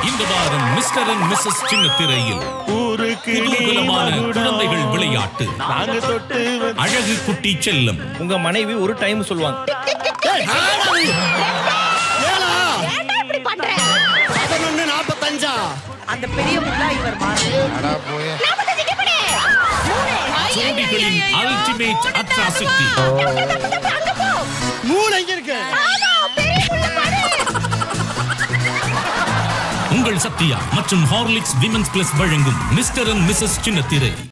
இந்த வாரம் mister and Mrs சின்னத்திரையில் ஊருக்கு குதூகலமான குழந்தைகள் விளையாட்டு நாங்க தொட்டு வந்து- அழகு குட்டி செல்லம் உங்க மனைவி ஒரு டைம் சொல்லுவாங்க ஏழா ஏன்டா இப்படி பண்ற பதினொன்னு நாற்பத்தஞ்சா அந்த பெரிய முல்லா இவர் மாறும் அடா போய நாற்பத்தஞ்சு இப்படி மூணு ஜோடிகளின் அல்டிமேட் அட்ராசிட்டி அங்க போ மூணு எங்க இருக்கு ஆமா பெரிய முல்லை பாரு உங்கள் சத்யா மற்றும் ஹார்லிக்ஸ் விமென்ஸ் பிளஸ் வழங்கும் மிஸ்டர் அண்ட் மிஸ்ஸஸ் சின்னத்திரை